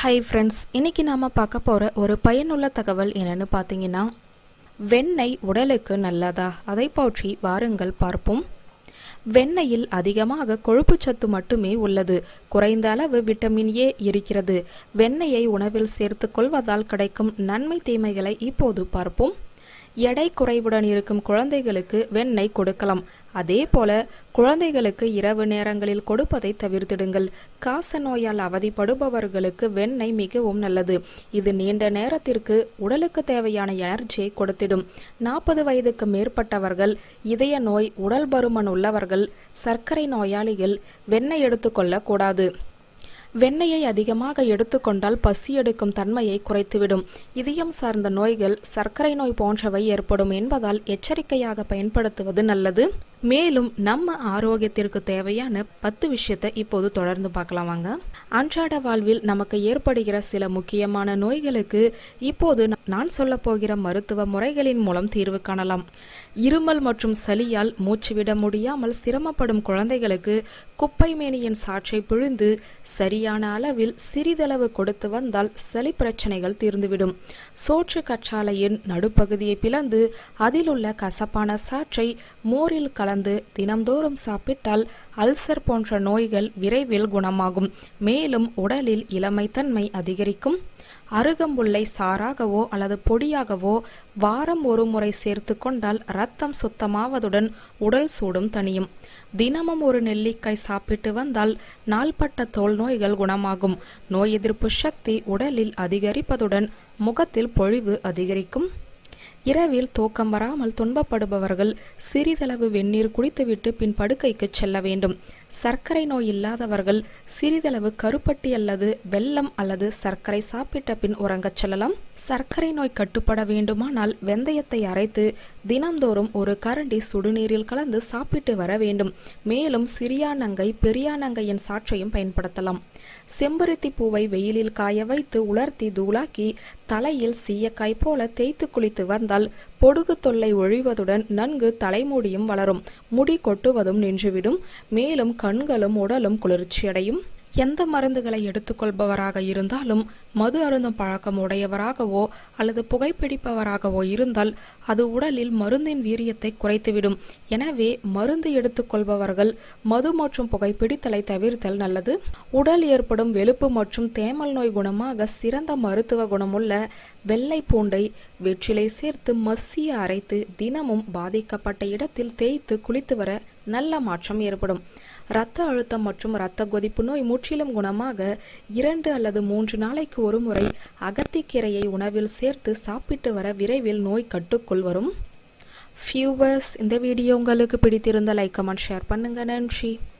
hi friends இன்னைக்கு நாம பார்க்க போற ஒரு பயனுள்ள தகவல் என்னன்னு பார்த்தீங்கன்னா வெண்ணெய் உடலுக்கு நல்லதா அதை பற்றி வாருங்கள் பார்ப்போம் வெண்ணெயில் அதிகமாக கொழுப்புச்சத்து மட்டுமே உள்ளது குறைந்த அளவு விட்டமின் ஏ இருக்கிறது வெண்ணெயை உணவில் சேர்த்துக் கொள்வதால் கிடைக்கும் நன்மை தீமைகளை இப்போது பார்ப்போம் எடை குறைவுடன் இருக்கும் குழந்தைகளுக்கு வெண்ணெய் கொடுக்கலாம் அதே போல குழந்தைகளுக்கு இரவு நேரங்களில் கொடுப்பதை தவிர்த்திடுங்கள் காச நோயால் அவதிப்படுபவர்களுக்கு வெண்ணெய் மிகவும் நல்லது இது நீண்ட நேரத்திற்கு உடலுக்கு தேவையான எனர்ஜியை கொடுத்திடும் நாற்பது வயதுக்கு மேற்பட்டவர்கள் இதய நோய் உடல் பருமன் உள்ளவர்கள் சர்க்கரை நோயாளிகள் வெண்ணெய் எடுத்துக்கொள்ளக் கூடாது வெண்ணெயை அதிகமாக எடுத்துக்கொண்டால் பசி எடுக்கும் தன்மையை குறைத்துவிடும் இதயம் சார்ந்த நோய்கள் சர்க்கரை நோய் போன்றவை ஏற்படும் என்பதால் எச்சரிக்கையாக பயன்படுத்துவது நல்லது மேலும் நம்ம ஆரோக்கியத்திற்கு தேவையான பத்து விஷயத்தை இப்போது தொடர்ந்து பார்க்கலாம் வாங்க அன்றாட வாழ்வில் நமக்கு ஏற்படுகிற சில முக்கியமான நோய்களுக்கு இப்போது நான் சொல்ல போகிற மருத்துவ முறைகளின் மூலம் தீர்வு காணலாம் இருமல் மற்றும் சளியால் மூச்சுவிட முடியாமல் சிரமப்படும் குழந்தைகளுக்கு குப்பை மேனியின் சாற்றை பிழிந்து சரியான அளவில் சிறிதளவு கொடுத்து வந்தால் சளி பிரச்சனைகள் தீர்ந்துவிடும் சோற்று கற்றாழையின் நடுப்பகுதியை பிளந்து அதில் உள்ள கசப்பான சாற்றை மோரில் கலந்து தினம்தோறும் சாப்பிட்டால் அல்சர் போன்ற நோய்கள் விரைவில் குணமாகும் மேலும் உடலில் இளமைத்தன்மை அதிகரிக்கும் அருகம்புல்லை சாறாகவோ அல்லது பொடியாகவோ வாரம் ஒரு முறை சேர்த்து கொண்டால் ரத்தம் சுத்தமாவதுடன் உடல் சூடும் தணியும் தினமும் ஒரு நெல்லிக்காய் சாப்பிட்டு வந்தால் நாள்பட்ட தோல் நோய்கள் குணமாகும் நோய் எதிர்ப்பு சக்தி உடலில் அதிகரிப்பதுடன் முகத்தில் பொழிவு அதிகரிக்கும் இரவில் தூக்கம் வராமல் துன்பப்படுபவர்கள் சிறிதளவு வெந்நீர் குடித்துவிட்டு பின் படுக்கைக்கு செல்ல வேண்டும் சர்க்கரை நோய் இல்லாதவர்கள் சிறிதளவு கருப்பட்டி அல்லது வெல்லம் அல்லது சர்க்கரை சாப்பிட்ட பின் உறங்கச் செல்லலாம் சர்க்கரை நோய் கட்டுப்பட வேண்டுமானால் வெந்தயத்தை அரைத்து தினம்தோறும் ஒரு கரண்டி சுடுநீரில் கலந்து சாப்பிட்டு வர வேண்டும் மேலும் சிறியானங்கை பெரியானங்கையின் சாற்றையும் பயன்படுத்தலாம் செம்பருத்தி பூவை வெயிலில் காய வைத்து உலர்த்தி தூளாக்கி தலையில் சீயக்காய் போல தேய்த்து குளித்து வந்தால் பொடுகு தொல்லை ஒழிவதுடன் நன்கு தலைமுடியும் வளரும் முடி கொட்டுவதும் நின்றுவிடும் மேலும் கண்களும் உடலும் குளிர்ச்சியடையும் எந்த மருந்துகளை எடுத்துக்கொள்பவராக இருந்தாலும் மது அருந்தும் பழக்கம் உடையவராகவோ அல்லது புகைப்பிடிப்பவராகவோ இருந்தால் அது உடலில் மருந்தின் வீரியத்தை குறைத்துவிடும் எனவே மருந்து எடுத்துக்கொள்பவர்கள் மது மற்றும் புகைப்பிடித்தலை தவிர்த்தல் நல்லது உடல் ஏற்படும் வெளுப்பு மற்றும் தேமல் நோய் குணமாக சிறந்த மருத்துவ குணமுள்ள வெள்ளை பூண்டை வெற்றிலை சேர்த்து மசிய அரைத்து தினமும் பாதிக்கப்பட்ட இடத்தில் தேய்த்து குளித்து வர நல்ல மாற்றம் ஏற்படும் இரத்த அழுத்தம் மற்றும் இரத்த கொதிப்பு நோய் முற்றிலும் குணமாக இரண்டு அல்லது மூன்று நாளைக்கு ஒரு முறை அகத்திக்கீரையை உணவில் சேர்த்து சாப்பிட்டு வர விரைவில் நோய் கட்டுக்குள் வரும் ஃபியூவர்ஸ் இந்த வீடியோ உங்களுக்கு பிடித்திருந்த லைக் கமெண்ட் ஷேர் பண்ணுங்க நன்றி